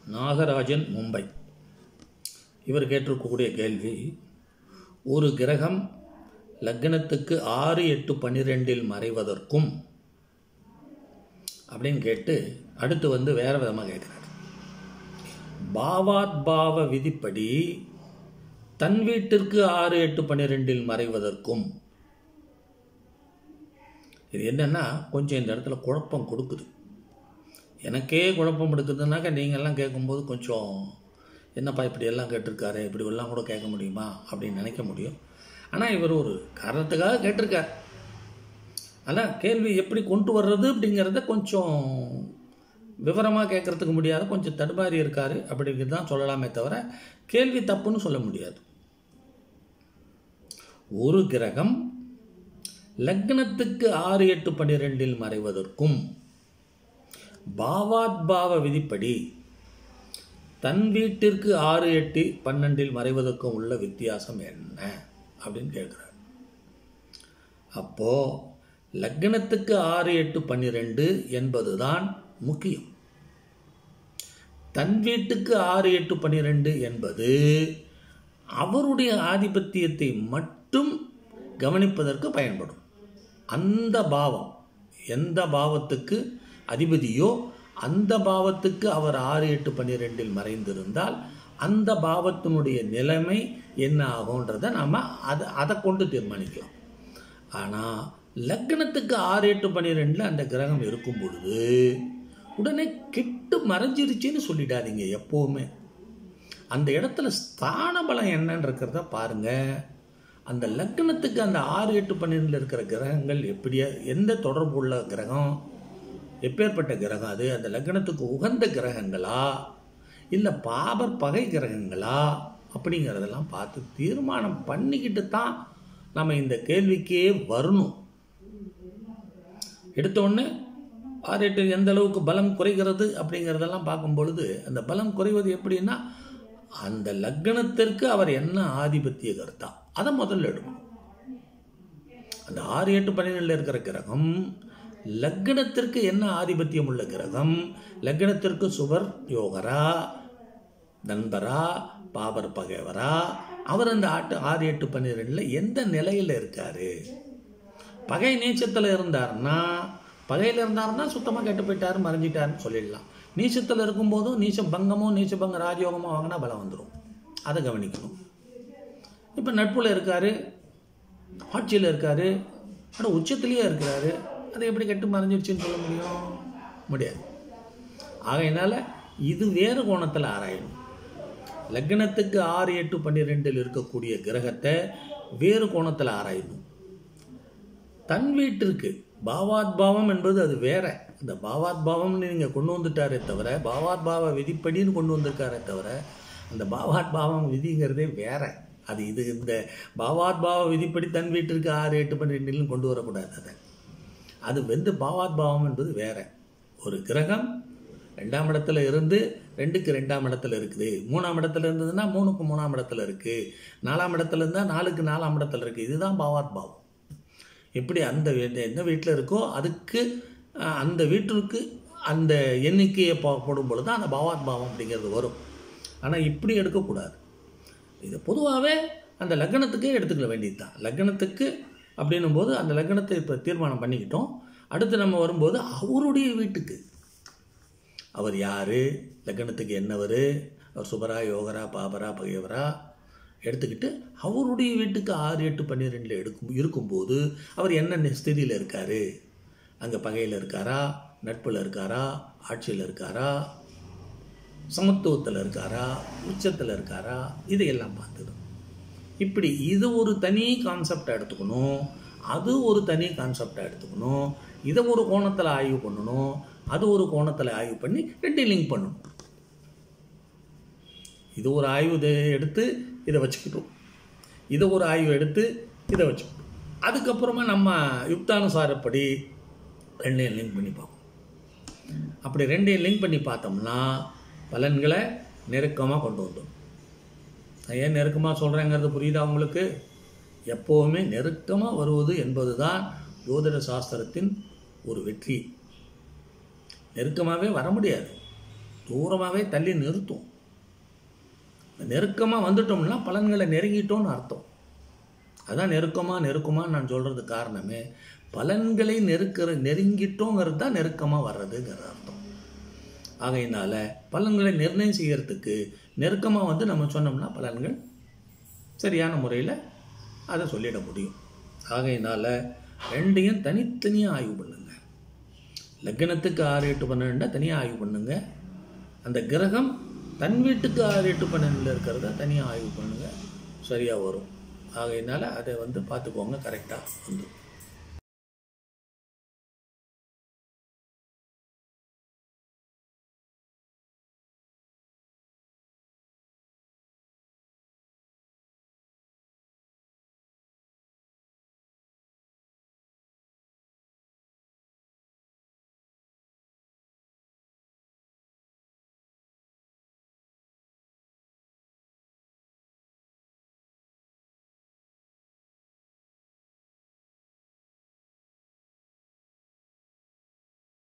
நாகராஜன் மும்பை இவர் கேட்டிருக்கக்கூடிய கேள்வி ஒரு கிரகம் லக்னத்துக்கு ஆறு எட்டு பன்னிரெண்டில் மறைவதற்கும் அப்படின்னு கேட்டு அடுத்து வந்து வேற விதமாக கேட்குறாரு பாவாத் பாவ விதிப்படி தன் வீட்டிற்கு ஆறு எட்டு பன்னிரெண்டில் மறைவதற்கும் இது என்னன்னா கொஞ்சம் இந்த இடத்துல குழப்பம் கொடுக்குது எனக்கே குழப்பம் எடுக்குதுன்னாக்கா நீங்கள்லாம் கேட்கும்போது கொஞ்சம் என்னப்பா இப்படி எல்லாம் கேட்டிருக்காரு இப்படி எல்லாம் கூட கேட்க முடியுமா அப்படின்னு நினைக்க முடியும் ஆனால் இவர் ஒரு காரணத்துக்காக கேட்டிருக்கார் ஆனால் கேள்வி எப்படி கொண்டு வர்றது அப்படிங்கிறத கொஞ்சம் விவரமாக கேட்கறதுக்கு முடியாது கொஞ்சம் தடுமாறி இருக்காரு அப்படிங்கிறது தான் சொல்லலாமே தவிர கேள்வி தப்புன்னு சொல்ல முடியாது ஒரு கிரகம் லக்னத்துக்கு ஆறு எட்டு பன்னிரெண்டில் மறைவதற்கும் பாவாத் பாவ விதிப்படி தன் வீட்டிற்கு ஆறு எட்டு பன்னெண்டில் மறைவதற்கும் உள்ள வித்தியாசம் என்ன அப்படின்னு கேட்குறார் அப்போ லக்னத்துக்கு ஆறு எட்டு பன்னிரெண்டு என்பதுதான் முக்கியம் தன் வீட்டுக்கு ஆறு எட்டு பன்னிரெண்டு என்பது அவருடைய ஆதிபத்தியத்தை மட்டும் கவனிப்பதற்கு பயன்படும் அந்த பாவம் எந்த பாவத்துக்கு அதிபதியோ அந்த பாவத்துக்கு அவர் ஆறு எட்டு பன்னிரெண்டில் மறைந்திருந்தால் அந்த பாவத்தினுடைய நிலைமை என்ன ஆகுன்றதை நாம் அதை அதை கொண்டு தீர்மானிக்கலாம் ஆனால் லக்னத்துக்கு ஆறு எட்டு பன்னிரெண்டில் அந்த கிரகம் இருக்கும் பொழுது உடனே கெட்டு மறைஞ்சிருச்சுன்னு சொல்லிடாதீங்க எப்போவுமே அந்த இடத்துல ஸ்தான பலம் என்னன்னு இருக்கிறத பாருங்க அந்த லக்னத்துக்கு அந்த ஆறு எட்டு பன்னிரெண்டில் இருக்கிற கிரகங்கள் எப்படியா எந்த தொடர்பு உள்ள கிரகம் எப்பேற்பட்ட கிரகம் அது அந்த லக்னத்துக்கு உகந்த கிரகங்களா இல்லை பாபர் பகை கிரகங்களா அப்படிங்கிறதெல்லாம் பார்த்து தீர்மானம் பண்ணிக்கிட்டு தான் நம்ம இந்த கேள்விக்கே வரணும் எடுத்த உடனே ஆறு எட்டு எந்த அளவுக்கு பலம் குறைகிறது அப்படிங்கிறதெல்லாம் பார்க்கும் பொழுது அந்த பலம் குறைவது எப்படின்னா அந்த லக்னத்திற்கு அவர் என்ன ஆதிபத்திய கருத்தா அதை முதல்ல எடுக்கணும் அந்த ஆறு எட்டு பன்னிரெண்டில் இருக்கிற கிரகம் லக்னத்திற்கு என்ன ஆதிபத்தியம் உள்ள கிரகம் லக்னத்திற்கு சுவர் யோகரா நண்பரா பாபர் பகைவரா அவர் அந்த ஆட்டு ஆறு எட்டு பன்னிரெண்டில் எந்த நிலையில் இருக்காரு பகை நீச்சத்தில் இருந்தாருன்னா பகையில் இருந்தாருன்னா சுத்தமாக கெட்டு போயிட்டாரு மறைஞ்சிட்டாருன்னு சொல்லிடலாம் நீச்சத்தில் இருக்கும்போதும் நீச்ச பங்கமோ நீச்ச பங்க ராஜயோகமோ வாங்கினா பலம் வந்துடும் அதை கவனிக்கணும் இப்போ நட்புல இருக்காரு ஆட்சியில் இருக்காரு ஆனால் உச்சத்திலேயே இருக்கிறாரு அதை எப்படி கெட்டு மறைஞ்சிருச்சுன்னு சொல்ல முடியும் முடியாது ஆகையினால இது வேறு கோணத்தில் ஆராயணும் லக்னத்துக்கு ஆறு எட்டு பன்னிரெண்டில் இருக்கக்கூடிய கிரகத்தை வேறு கோணத்தில் ஆராயணும் தன் வீட்டிற்கு பாவாத் பாவம் என்பது அது வேற இந்த பாவாத் பாவம்னு நீங்கள் கொண்டு வந்துட்டாரே தவிர பாவாத் பாவ விதிப்படின்னு கொண்டு வந்திருக்காரே தவிர அந்த பாவாத் பாவம் விதிங்கிறதே வேற அது இது இந்த பாவாத் பாவ விதிப்படி தன் வீட்டிற்கு ஆறு எட்டு பன்னிரெண்டுன்னு கொண்டு வரக்கூடாது அதை அது வந்து பாவாத் பாவம் என்பது வேற ஒரு கிரகம் ரெண்டாம் இடத்துல இருந்து ரெண்டுக்கு ரெண்டாம் இடத்துல இருக்குது மூணாம் இடத்துல இருந்ததுன்னா மூணுக்கு மூணாம் இடத்துல இருக்குது நாலாம் இடத்துல இருந்தால் நாலுக்கு நாலாம் இடத்துல இருக்குது இதுதான் பாவாத் பாவம் எப்படி அந்த வீ- எந்த வீட்டில் இருக்கோ அதுக்கு அஹ், அந்த வீட்டிற்கு அந்த எண்ணிக்கையை பா- போடும் பொழுது தான் அந்த பாவாத் பாவம் அப்படிங்கிறது வரும் ஆனால் இப்படி எடுக்கக்கூடாது இது பொதுவாகவே அந்த லக்னத்துக்கே எடுத்துக்க வேண்டியது தான் லக்னத்துக்கு அப்படின்னும் போது அந்த லக்னத்தை இப்போ தீர்மானம் பண்ணிக்கிட்டோம் அடுத்து நம்ம வரும்போது அவருடைய வீட்டுக்கு அவர் யார் லக்னத்துக்கு என்னவர் அவர் சுபரா யோகரா பாபரா பகையவரா எடுத்துக்கிட்டு அவருடைய வீட்டுக்கு ஆறு எட்டு பன்னிரெண்டில் எடுக்கும் இருக்கும்போது அவர் என்ன ஸ்திதியில் இருக்கார் அங்கே பகையில் இருக்காரா நட்பில் இருக்காரா ஆட்சியில் இருக்காரா சமத்துவத்தில் இருக்காரா உச்சத்தில் இருக்காரா இதையெல்லாம் பார்த்துடும் இப்படி இது ஒரு தனி கான்செப்டாக எடுத்துக்கணும் அது ஒரு தனி கான்செப்டாக எடுத்துக்கணும் இதை ஒரு கோணத்தில் ஆய்வு பண்ணணும் அது ஒரு கோணத்தில் ஆய்வு பண்ணி ரெண்டையும் லிங்க் பண்ணணும் இது ஒரு ஆய்வு இதை எடுத்து இதை வச்சுக்கிட்டோம் இதை ஒரு ஆய்வு எடுத்து இதை வச்சுக்கிட்டோம் அதுக்கப்புறமா நம்ம யுக்தானுசாரப்படி ரெண்டையும் லிங்க் பண்ணி பார்ப்போம் அப்படி ரெண்டையும் லிங்க் பண்ணி பார்த்தோம்னா பலன்களை நெருக்கமாக கொண்டு வந்தோம் நான் ஏன் நெருக்கமாக சொல்கிறேங்கிறது புரியுதா உங்களுக்கு எப்போவுமே நெருக்கமாக வருவது என்பது தான் ஜோதிட சாஸ்திரத்தின் ஒரு வெற்றி நெருக்கமாகவே வர முடியாது தூரமாகவே தள்ளி நிறுத்தும் நெருக்கமாக வந்துட்டோம்னா பலன்களை நெருங்கிட்டோம்னு அர்த்தம் அதான் நெருக்கமாக நெருக்கமாக நான் சொல்கிறதுக்கு காரணமே பலன்களை நெருக்கிற நெருங்கிட்டோங்கிறது தான் நெருக்கமாக வர்றதுங்கிற அர்த்தம் ஆகையினால பலன்களை நிர்ணயம் செய்யறதுக்கு நெருக்கமாக வந்து நம்ம சொன்னோம்னா பலன்கள் சரியான முறையில் அதை சொல்லிட முடியும் ஆகையினால ரெண்டையும் தனித்தனியாக ஆய்வு பண்ணுங்க லக்னத்துக்கு ஆறு எட்டு பன்னெண்டை தனியாக ஆய்வு பண்ணுங்க அந்த கிரகம் தன் வீட்டுக்கு ஆறு எட்டு பன்னெண்டில் இருக்கிறத தனியாக ஆய்வு பண்ணுங்க சரியாக வரும் ஆகையினால அதை வந்து பார்த்துக்கோங்க கரெக்டாக வந்துடும்